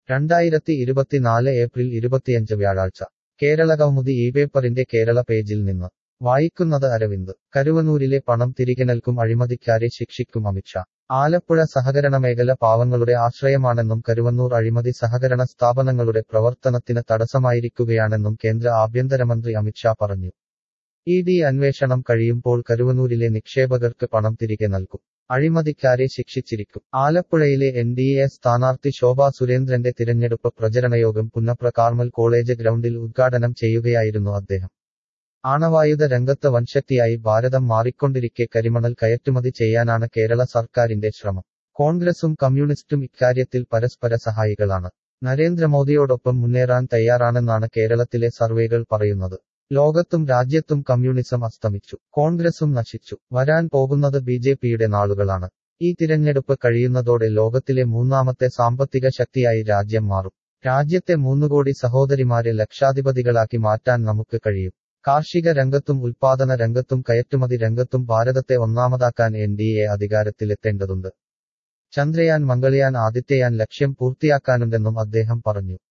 രണ്ടായിരത്തി ഇരുപത്തിനാല് ഏപ്രിൽ ഇരുപത്തിയഞ്ച് വ്യാഴാഴ്ച കേരള കൗമുദി ഈ പേപ്പറിന്റെ കേരള പേജിൽ നിന്ന് വായിക്കുന്നത് അരവിന്ദ് കരുവന്നൂരിലെ പണം തിരികെ നൽകും അഴിമതിക്കാരെ ശിക്ഷിക്കും അമിത്ഷാ ആലപ്പുഴ സഹകരണ മേഖല പാവങ്ങളുടെ ആശ്രയമാണെന്നും കരുവന്നൂർ അഴിമതി സഹകരണ സ്ഥാപനങ്ങളുടെ പ്രവർത്തനത്തിന് തടസ്സമായിരിക്കുകയാണെന്നും കേന്ദ്ര ആഭ്യന്തരമന്ത്രി അമിത്ഷാ പറഞ്ഞു ഇ ഡി അന്വേഷണം കഴിയുമ്പോൾ കരുവന്നൂരിലെ നിക്ഷേപകർക്ക് പണം തിരികെ നൽകും അഴിമതിക്കാരെ ശിക്ഷിച്ചിരിക്കും ആലപ്പുഴയിലെ എൻ ഡി എ സ്ഥാനാർത്ഥി ശോഭാ സുരേന്ദ്രന്റെ തിരഞ്ഞെടുപ്പ് പ്രചരണയോഗം പുന്നപ്ര കാർമൽ കോളേജ് ഗ്രൗണ്ടിൽ ഉദ്ഘാടനം ചെയ്യുകയായിരുന്നു അദ്ദേഹം ആണവായുധ രംഗത്ത് വൻശക്തിയായി ഭാരതം മാറിക്കൊണ്ടിരിക്കെ കരിമണൽ കയറ്റുമതി ചെയ്യാനാണ് കേരള സർക്കാരിന്റെ ശ്രമം കോൺഗ്രസും കമ്മ്യൂണിസ്റ്റും ഇക്കാര്യത്തിൽ പരസ്പര സഹായികളാണ് നരേന്ദ്രമോദിയോടൊപ്പം മുന്നേറാൻ തയ്യാറാണെന്നാണ് കേരളത്തിലെ സർവേകൾ പറയുന്നത് ലോകത്തും രാജ്യത്തും കമ്മ്യൂണിസം അസ്തമിച്ചു കോൺഗ്രസും നശിച്ചു വരാൻ പോകുന്നത് ബി ജെ പിയുടെ നാളുകളാണ് ഈ തിരഞ്ഞെടുപ്പ് കഴിയുന്നതോടെ ലോകത്തിലെ മൂന്നാമത്തെ സാമ്പത്തിക ശക്തിയായി രാജ്യം മാറും രാജ്യത്തെ മൂന്നുകോടി സഹോദരിമാരെ ലക്ഷാധിപതികളാക്കി മാറ്റാൻ നമുക്ക് കഴിയും കാർഷിക രംഗത്തും ഉൽപാദന രംഗത്തും കയറ്റുമതി രംഗത്തും ഭാരതത്തെ ഒന്നാമതാക്കാൻ എൻ ഡി എ അധികാരത്തിലെത്തേണ്ടതുണ്ട് ചന്ദ്രയാൻ മംഗളയാൻ ആദിത്യയാൻ ലക്ഷ്യം പൂർത്തിയാക്കാനുണ്ടെന്നും അദ്ദേഹം പറഞ്ഞു